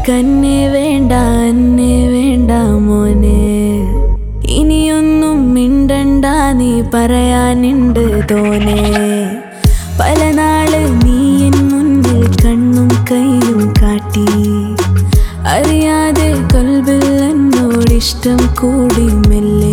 കന്നെ വേണ്ട എന്നെ വേണ്ട മോനെ ഇനിയൊന്നും മിണ്ടണ്ട നീ പറയാനുണ്ട് തോനെ പല നാള് നീ എൻ മുന്നിൽ കണ്ണും കൈയും കാട്ടി അറിയാതെ കൊൽബിൽ എന്നോടിഷ്ടം കൂടി മെല്ലെ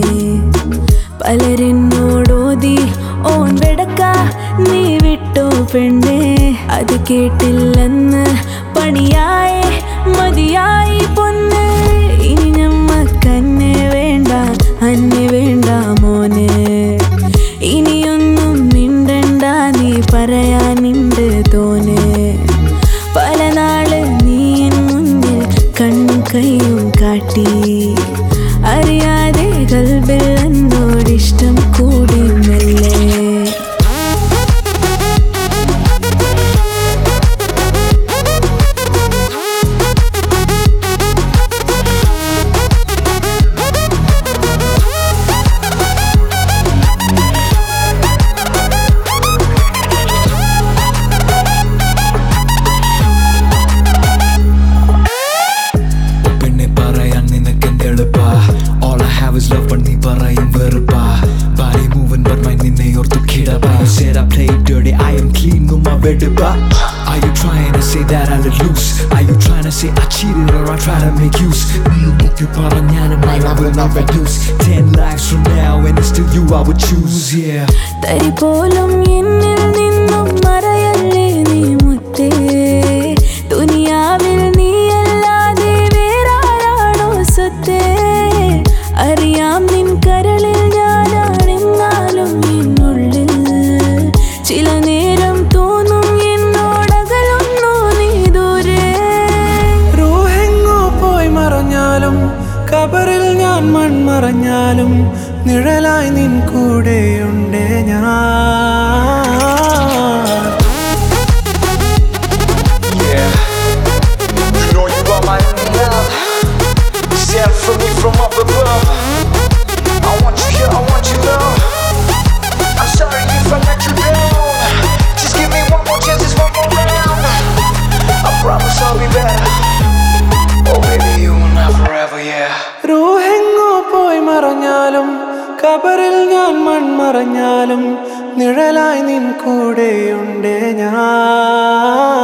പലരെന്നോടോതി ഓൻ വെടക്ക നീ വിട്ടോ പെണ്ണെ അത് കേട്ടില്ലെന്ന് പണിയായി മതിയായി പൊന്ന് ഇനി ഞമ്മക്കന്നെ വേണ്ട അന്നെ വേണ്ട മോനെ ഇനിയൊന്നും മിണ്ടണ്ട നീ പറയാനുണ്ട് തോനെ പല നാള് നീ എൻ മുന്നിൽ കണ്ണും കൈയും കാട്ടി അറിയാതെ കൽബിൽ എന്നോടിഷ്ടം കൂടി മെല്ലെ പെണ്ണെ പറയാൻ നിനക്ക് എന്തെളുപ്പാ All I have is love but നീ പറയും വെറുപ്പാ Body moving but mind നിന്നെ ഓർത്തു കിടപ്പാ You said I played dirty I am clean ഉമ്മ വെടുപ്പാ Are you trying to say that I let loose? Are you trying to say I cheated or I try to make use? നീ നോക്കി പറഞ്ഞാലും I will not reduce Ten lives from now and it's still you I would choose yeah തരി പോലും എന്നിൽ നിന്നും മറയല്ലേ നീ മുത്തേ ദുനിയാവിൽ നീയല്ലാതെ വേറാരാണോ സത്തേ അറിയാം നിൻ കരളിൽ ഞാനാണെന്നാലും എന്നുള്ളിൽ ചില നേരം തോന്നും എന്നോടകലുന്നു നീ ദൂരെ റൂഹെങ്ങോ പോയി മറഞ്ഞാലും കബറിൽ ഞാൻ മൺമറഞ്ഞാലും നിഴലായി നിൻ കൂടെയുണ്ടേ ഞാൻ Yeah. You know you are my love. Sent for me from up above. I want you here, I want you love. I'm sorry if I let you down. Just give me one more chance, just one more round. I promise I'll be better. Oh baby, you will not forever, yeah. റൂഹെങ്ങോ പോയി മറഞ്ഞാലും കബറിൽ ഞാൻ മൺമറഞ്ഞാലും നിഴലായി നിൻ കൂടെയുണ്ടേ ഞാൻ